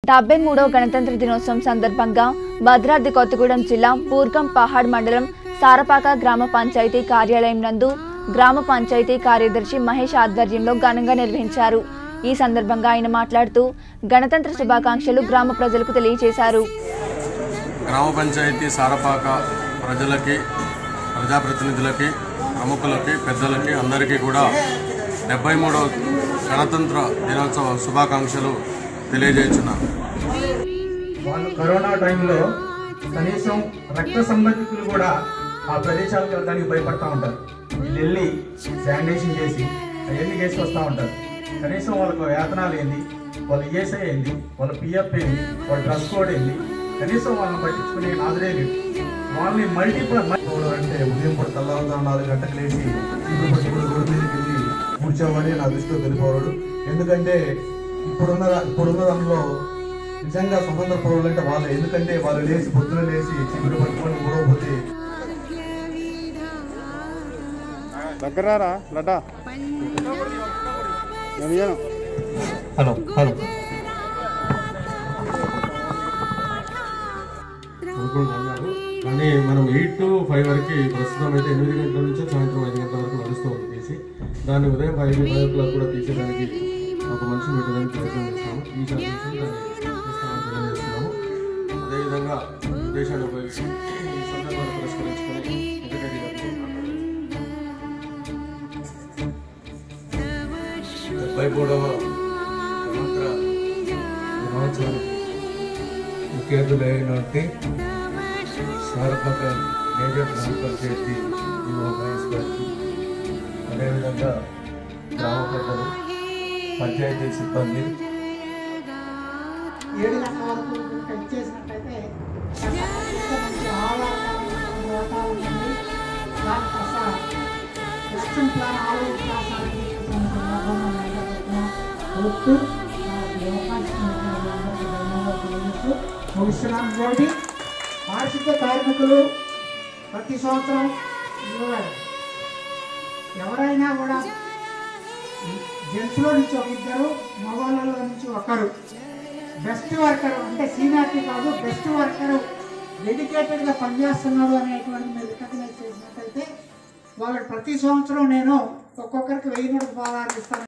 డెబ్బై మూడవ గణతంత్ర దినోత్సవం సందర్భంగా భద్రాద్రి కొత్తగూడెం జిల్లా బూర్గం పహాడ్ మండలం సారపాక గ్రామ పంచాయతీ కార్యాలయం నందు గ్రామ పంచాయతీ కార్యదర్శి మహేష్ ఆధ్వర్యంలో ఘనంగా నిర్వహించారు ఈ సందర్భంగా ఆయన మాట్లాడుతూ గణతంత్ర శుభాకాంక్షలు గ్రామ ప్రజలకు తెలియజేశారు గ్రామ పంచాయతీ సారపాక ప్రజలకి ప్రజాప్రతినిధులకి ప్రముఖులకి పెద్దలకి అందరికీ కూడా డెబ్బై మూడవ గణతంత్ర దినోత్సవ శుభాకాంక్షలు తెలియజేస్తున్నాను వాళ్ళు కరోనా టైంలో కనీసం రక్త సంబంధికులు కూడా ఆ ప్రదేశాలకు వెళ్ళడానికి భయపడతా ఉంటారు వీళ్ళు వెళ్ళి శానిటేషన్ చేసి అవన్నీ చేసి వస్తూ ఉంటారు కనీసం వాళ్ళకు వేతనాలు ఏంది వాళ్ళ ఈఎస్ఐ ఏంది వాళ్ళ పిఎఫ్ ఏంది వాళ్ళ డ్రెస్ కోడ్ ఏంది కనీసం వాళ్ళని పట్టించుకునే నాదురే లేదు వాళ్ళని మల్టిపుల్ పోవడం అంటే ఉదయం పూట తెల్లవారుజాము నాలుగు గంటలకు లేచి చీపురు పట్టుకుని రోడ్డు మీదకి వెళ్ళి కూర్చోమని నా దృష్టిలో వెళ్ళిపోవడు ఎందుకంటే ఇప్పుడున్న ఇప్పుడున్న దానిలో నిజంగా స్వతంత్ర పౌరులు అంటే వాళ్ళు ఎందుకంటే వాళ్ళు లేచి పొద్దున లేచి చీపురు పట్టుకొని ఊడవపోతే దగ్గరారా లడ్డా హలో హలో అనుకుంటున్నారు కానీ మనం ఎయిట్ టు ఫైవ్ వరకు ప్రస్తుతం అయితే ఎనిమిది గంటల నుంచి సాయంత్రం ఐదు గంటల వరకు నడుస్తూ ఉంది తీసి దాన్ని ఉదయం ఫైవ్ ఫైవ్ ఓ క్లాక్ కూడా తీసేదానికి ఒక మనిషిని పెట్టడానికి ప్రయత్నం చేస్తాము ఈ శాతం నుంచి దాన్ని చేస్తామని తెలియజేస్తున్నాము అదేవిధంగా ఉద్దేశాన్ని ఉపయోగించి ఈ సందర్భాన్ని పురస్కరించుకొని వెంకటరెడ్డి గారితో మాట్లాడారు డెబ్బై మూడవ సమగ్ర దినోత్సవానికి ముఖ్య అతిథులైనటువంటి సారపక మేజర్ గ్రామ పంచాయతీ జీవో మహేష్ గారికి అదేవిధంగా గ్రామ పెద్దలు పంచాయతీ సిబ్బంది ఏడు గంటల వరకు ఇక్కడ ఇచ్చేసినట్టయితే కాస్త మంచి ఆహ్లాదకరమైన వాతావరణం ఉంది దాని కాస్త ఎలక్షన్ ప్లాన్ ఆలోచించాలని సందర్భంగా నేను కోరుతూ నాకు ఈ అవకాశం ఇచ్చినందుకు ధన్యవాదాలు తెలియజేస్తూ ముగిస్తున్నాను ఇంకోటి పారిశుద్ధ కార్మికులు ప్రతి సంవత్సరం ఇవ్వాలి ఎవరైనా కూడా జెంట్స్లో నుంచి ఒక ఇద్దరు మగవాళ్ళలో నుంచి ఒకరు బెస్ట్ వర్కర్ అంటే సీనియారిటీ కాదు బెస్ట్ వర్కర్ డెడికేటెడ్గా పనిచేస్తున్నాడు అనేటువంటి మీరు రికగ్నైజ్ చేసినట్టయితే వాళ్ళకి ప్రతి సంవత్సరం నేను ఒక్కొక్కరికి వెయ్యి నూట పదహారు ఇస్తాను